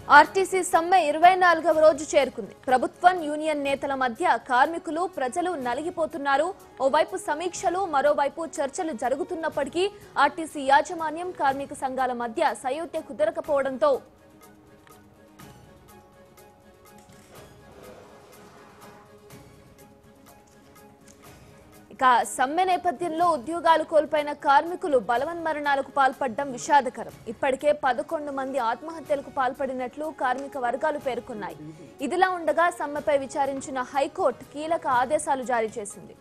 RTC సమ్మె ఇరవై నాలుగవ రోజు చేరుకుంది ప్రభుత్వం యూనియన్ నేతల మధ్య కార్మికులు ప్రజలు నలిగిపోతున్నారు ఓవైపు సమీక్షలు మరోవైపు చర్చలు జరుగుతున్నప్పటికీ ఆర్టీసీ యాజమాన్యం కార్మిక సంఘాల మధ్య సయోధ్య కుదరకపోవడంతో ఇక సమ్మె నేపథ్యంలో ఉద్యోగాలు కోల్పోయిన కార్మికులు బలవన్మరణాలకు పాల్పడడం విషాదకరం ఇప్పటికే పదకొండు మంది ఆత్మహత్యలకు పాల్పడినట్లు కార్మిక వర్గాలు పేర్కొన్నాయి ఇదిలా ఉండగా సమ్మెపై విచారించిన హైకోర్టు కీలక ఆదేశాలు జారీ చేసింది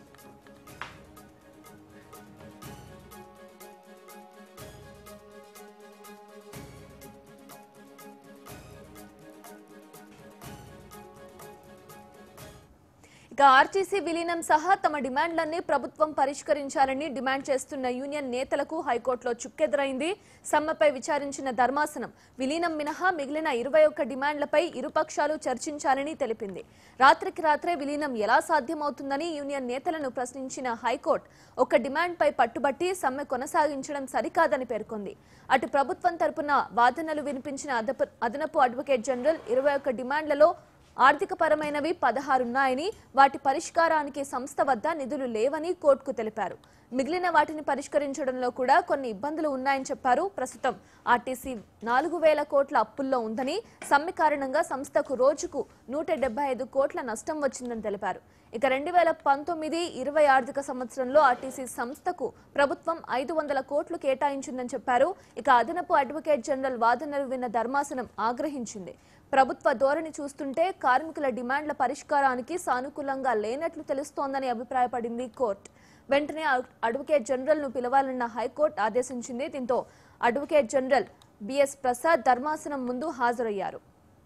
ఇక ఆర్టీసీ విలీనం సహా తమ డిమాండ్లన్నీ ప్రభుత్వం పరిష్కరించాలని డిమాండ్ చేస్తున్న యూనియన్ నేతలకు హైకోర్టులో చుక్కెదురైంది సమ్మెపై విచారించిన ధర్మాసనం విలీనం మినహా మిగిలిన ఇరవై ఒక్క డిమాండ్లపై ఇరుపక్షాలు చర్చించాలని తెలిపింది రాత్రికి రాత్రే విలీనం ఎలా సాధ్యమవుతుందని యూనియన్ నేతలను ప్రశ్నించిన హైకోర్టు ఒక డిమాండ్పై పట్టుబట్టి సమ్మె కొనసాగించడం సరికాదని పేర్కొంది అటు ప్రభుత్వం తరపున వాదనలు వినిపించిన అదపు- అదనపు అడ్వకేట్ జనరల్ ఇరవై ఒక్క డిమాండ్లలో ఆర్థికపరమైనవి పదహారున్నాయని వాటి పరిష్కారానికి సంస్థ వద్ద నిధులు లేవని కోర్టుకు తెలిపారు మిగిలిన వాటిని పరిష్కరించడంలో కూడా కొన్ని ఇబ్బందులు ఉన్నాయని చెప్పారు ప్రస్తుతం ఆర్టీసీ నాలుగు వేల కోట్ల అప్పుల్లో ఉందని సమ్మె కారణంగా సంస్థకు రోజుకు నూట డెబ్బై ఐదు కోట్ల నష్టం వచ్చిందని తెలిపారు ఇక రెండు వేల పంతొమ్మిది ఇరవై ఆర్థిక సంవత్సరంలో ఆర్టీసీ సంస్థకు ప్రభుత్వం ఐదు వందల కోట్లు కేటాయించిందని చెప్పారు ఇక అదనపు అడ్వకేట్ జనరల్ వాదనలు విన్న ధర్మాసనం ఆగ్రహించింది ప్రభుత్వ ధోరణి చూస్తుంటే కార్మికుల డిమాండ్ల పరిష్కారానికి సానుకూలంగా లేనట్లు తెలుస్తోందని అభిప్రాయపడింది కోర్టు వెంటనే అడ్- అడ్వకేట్ జనరల్ ను పిలవాలన్న హైకోర్టు ఆదేశించింది దీంతో అడ్వకేట్ జనరల్ బిఎస్ ప్రసాద్ ధర్మాసనం ముందు హాజరయ్యారు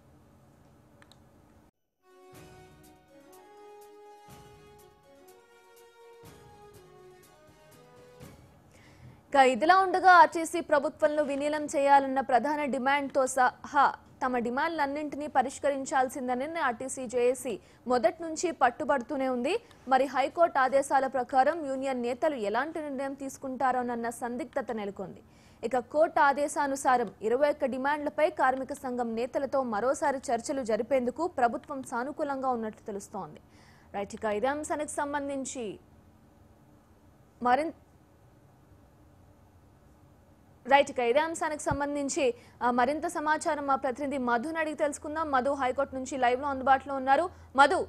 ఇక ఇదిలా ఉండగా ఆర్టీసీ ప్రభుత్వంలో విలీనం చేయాలన్న ప్రధాన డిమాండ్తో సహా తమ డిమాండ్లన్నింటినీ పరిష్కరించాల్సిందని ఆర్టీసీ జేఏసీ మొదటి నుంచి పట్టుబడుతూనే ఉంది మరి హైకోర్టు ఆదేశాల ప్రకారం యూనియన్ నేతలు ఎలాంటి నిర్ణయం తీసుకుంటారోనన్న సందిగ్ధత నెలకొంది ఇక కోర్టు ఆదేశానుసారం ఇరవై ఒక్క డిమాండ్లపై కార్మిక సంఘం నేతలతో మరోసారి చర్చలు జరిపేందుకు ప్రభుత్వం సానుకూలంగా ఉన్నట్లు తెలుస్తోంది రైట్ ఇక ఇదే అంశానికి సంబంధించి మరింత రైట్ ఇక ఇదే అంశానికి సంబంధించి ఆ, మరింత సమాచారం మా ప్రతినిధి మధుని అడిగి తెలుసుకుందాం మధు హైకోర్టు నుంచి లైవ్ లో అందుబాటులో ఉన్నారు మధు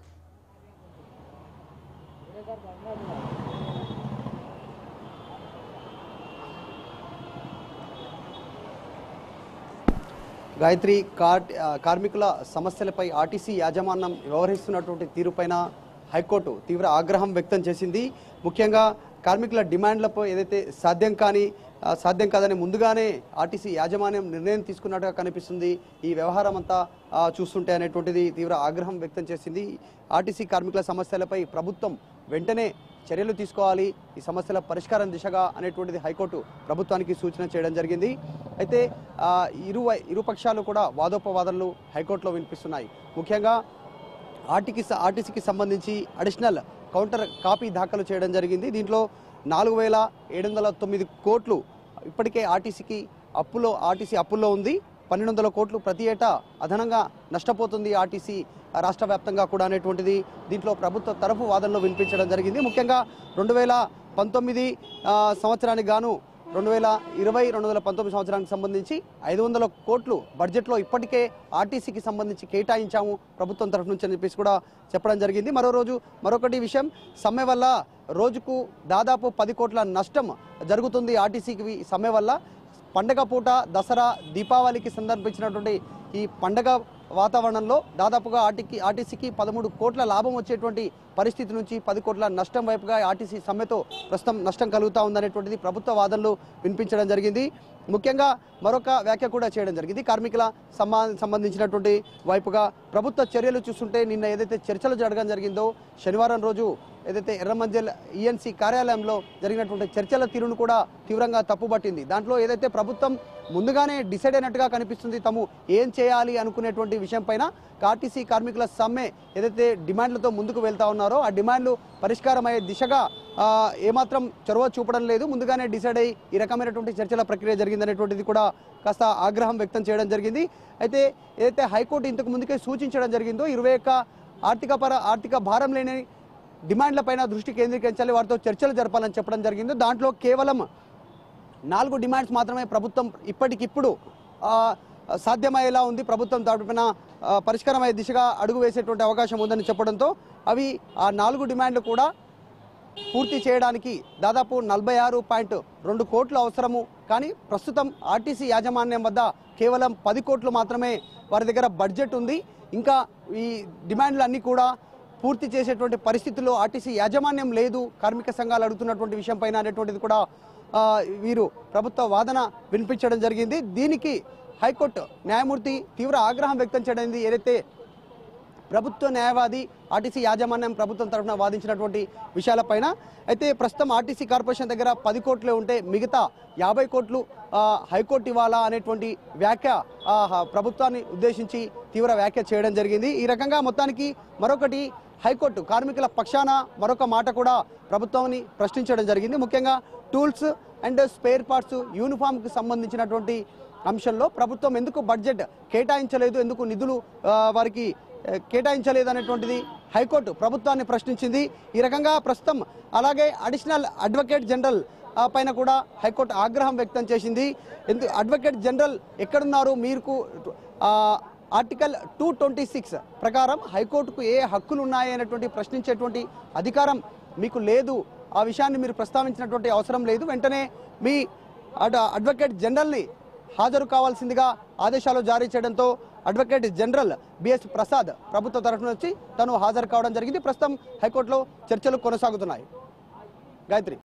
గాయత్రి కార్- ఆ, కార్మికుల సమస్యలపై ఆర్టీసీ యాజమాన్యం వ్యవహరిస్తున్నటువంటి తీరుపైన హైకోర్టు తీవ్ర ఆగ్రహం వ్యక్తం చేసింది ముఖ్యంగా కార్మికుల డిమాండ్లపై ఏదైతే సాధ్యం కాని ఆ, సాధ్యం కాదని ముందుగానే ఆర్టీసీ యాజమాన్యం నిర్ణయం తీసుకున్నట్టుగా కనిపిస్తుంది ఈ వ్యవహారం అంతా ఆ, చూస్తుంటే అనేటువంటిది తీవ్ర ఆగ్రహం వ్యక్తం చేసింది ఆర్టీసీ కార్మికుల సమస్యలపై ప్రభుత్వం వెంటనే చర్యలు తీసుకోవాలి ఈ సమస్యల పరిష్కారం దిశగా అనేటువంటిది హైకోర్టు ప్రభుత్వానికి సూచన చేయడం జరిగింది అయితే ఆ, ఇరు ఇరుపక్షాలు కూడా వాదోపవాదనలు హైకోర్టులో వినిపిస్తున్నాయి ముఖ్యంగా ఆర్టీకి ఆర్టీసీకి సంబంధించి అడిషనల్ కౌంటర్ కాపీ దాఖలు చేయడం జరిగింది దీంట్లో నాలుగు వేల ఏడు వందల తొమ్మిది కోట్లు ఇప్పటికే ఆర్టీసీకి అప్పులో ఆర్టీసీ అప్పుల్లో ఉంది పన్నెండు వందల కోట్లు ప్రతి ఏటా అదనంగా నష్టపోతుంది ఆర్టీసీ రాష్ట్ర వ్యాప్తంగా కూడా అనేటువంటిది దీంట్లో ప్రభుత్వ తరఫు వాదనలో వినిపించడం జరిగింది ముఖ్యంగా రెండు వేల పంతొమ్మిది ఆ, సంవత్సరానికి గాను రెండు వేల ఇరవై రెండు వేల పంతొమ్మిది సంవత్సరానికి సంబంధించి ఐదు వందల కోట్లు బడ్జెట్లో ఇప్పటికే ఆర్టీసీకి సంబంధించి కేటాయించాము ప్రభుత్వం తరఫు నుంచి అని చెప్పేసి కూడా చెప్పడం జరిగింది మరో రోజు మరొకటి విషయం సమ్మె వల్ల రోజుకు దాదాపు పది కోట్ల నష్టం జరుగుతుంది ఆర్టీసీకి ఈ సమ్మె వల్ల పండగ పూట దసరా దీపావళికి సందర్భించినటువంటి ఈ పండగ వాతావరణంలో దాదాపుగా ఆర్టీకి ఆర్టీసీకి పదమూడు కోట్ల లాభం వచ్చేటువంటి పరిస్థితి నుంచి పది కోట్ల నష్టం వైపుగా ఆర్టీసీ సమ్మెతో ప్రస్తుతం నష్టం కలుగుతా ఉందనేటువంటిది ప్రభుత్వ వాదనలు వినిపించడం జరిగింది ముఖ్యంగా మరొక వ్యాఖ్య కూడా చేయడం జరిగింది కార్మికుల సంబా సంబంధించినటువంటి వైపుగా ప్రభుత్వ చర్యలు చూస్తుంటే నిన్న ఏదైతే చర్చలు జరగడం జరిగిందో శనివారం రోజు ఏదైతే ఎర్రమంజల్ ఈఎన్సీ కార్యాలయంలో జరిగినటువంటి చర్చల తీరును కూడా తీవ్రంగా తప్పుపట్టింది దాంట్లో ఏదైతే ప్రభుత్వం ముందుగానే డిసైడ్ అయినట్టుగా కనిపిస్తుంది తాము ఏం చేయాలి అనుకునేటువంటి విషయం పైన ఆర్టీసీ కార్మికుల సమ్మె ఏదైతే డిమాండ్లతో ముందుకు వెళ్తా ఉన్నారో ఆ డిమాండ్లు పరిష్కారం అయ్యే దిశగా ఆ, ఏమాత్రం చొరవ చూపడం లేదు ముందుగానే డిసైడ్ అయ్యి ఈ రకమైనటువంటి చర్చల ప్రక్రియ జరిగిందనేటువంటిది కూడా కాస్త ఆగ్రహం వ్యక్తం చేయడం జరిగింది అయితే ఏదైతే హైకోర్టు ఇంతకు ముందుకే సూచించడం జరిగిందో ఇరవై ఒక్క ఆర్థిక పర ఆర్థిక భారం లేని డిమాండ్లపైన దృష్టి కేంద్రీకరించాలి వారితో చర్చలు జరపాలని చెప్పడం జరిగింది దాంట్లో కేవలం నాలుగు డిమాండ్స్ మాత్రమే ప్రభుత్వం ఇప్పటికిప్పుడు ఆ, సాధ్యమయ్యేలా ఉంది ప్రభుత్వం తరపున ఆ, పరిష్కారమయ్యే దిశగా అడుగు వేసేటువంటి అవకాశం ఉందని చెప్పడంతో అవి ఆ నాలుగు డిమాండ్లు కూడా పూర్తి చేయడానికి దాదాపు నలభై ఆరు పాయింట్ రెండు కోట్లు అవసరము కానీ ప్రస్తుతం ఆర్టీసీ యాజమాన్యం వద్ద కేవలం పది కోట్లు మాత్రమే వారి దగ్గర బడ్జెట్ ఉంది ఇంకా ఈ డిమాండ్లు అన్నీ కూడా పూర్తి చేసేటువంటి పరిస్థితుల్లో ఆర్టీసీ యాజమాన్యం లేదు కార్మిక సంఘాలు అడుగుతున్నటువంటి విషయం పైన అనేటువంటిది కూడా ఆ, వీరు ప్రభుత్వ వాదన వినిపించడం జరిగింది దీనికి హైకోర్టు న్యాయమూర్తి తీవ్ర ఆగ్రహం వ్యక్తం చేయడం ఏదైతే ప్రభుత్వ న్యాయవాది ఆర్టీసీ యాజమాన్యం ప్రభుత్వం తరఫున వాదించినటువంటి విషయాలపైన అయితే ప్రస్తుతం ఆర్టీసీ కార్పొరేషన్ దగ్గర పది కోట్లే ఉంటే మిగతా యాభై కోట్లు ఆ, హైకోర్టు ఇవ్వాలా అనేటువంటి వ్యాఖ్య ఆ, హ- ప్రభుత్వాన్ని ఉద్దేశించి తీవ్ర వ్యాఖ్య చేయడం జరిగింది ఈ రకంగా మొత్తానికి మరొకటి హైకోర్టు కార్మికుల పక్షాన మరొక మాట కూడా ప్రభుత్వాన్ని ప్రశ్నించడం జరిగింది ముఖ్యంగా టూల్స్ అండ్ స్పేర్ పార్ట్స్ యూనిఫామ్కి సంబంధించినటువంటి అంశంలో ప్రభుత్వం ఎందుకు బడ్జెట్ కేటాయించలేదు ఎందుకు నిధులు ఆ, వారికి ఆ, కేటాయించలేదు అనేటువంటిది హైకోర్టు ప్రభుత్వాన్ని ప్రశ్నించింది ఈ రకంగా ప్రస్తుతం అలాగే అడిషనల్ అడ్వకేట్ జనరల్ ఆ, పైన కూడా హైకోర్టు ఆగ్రహం వ్యక్తం చేసింది ఎందుకు అడ్వకేట్ జనరల్ ఎక్కడున్నారు మీకు ఆ, ఆర్టికల్ టూ ట్వంటీ సిక్స్ ప్రకారం హైకోర్టుకు ఏ హక్కులు ఉన్నాయి అనేటువంటి ప్రశ్నించేటువంటి అధికారం మీకు లేదు ఆ విషయాన్ని మీరు ప్రస్తావించినటువంటి అవసరం లేదు వెంటనే మీ అడ్- అడ్వకేట్ జనరల్ని హాజరు కావాల్సిందిగా ఆదేశాలు జారీ చేయడంతో అడ్వకేట్ జనరల్ బిఎస్ ప్రసాద్ ప్రభుత్వ తరఫున వచ్చి తను హాజరు కావడం జరిగింది ప్రస్తుతం హైకోర్టులో చర్చలు కొనసాగుతున్నాయి గాయత్రి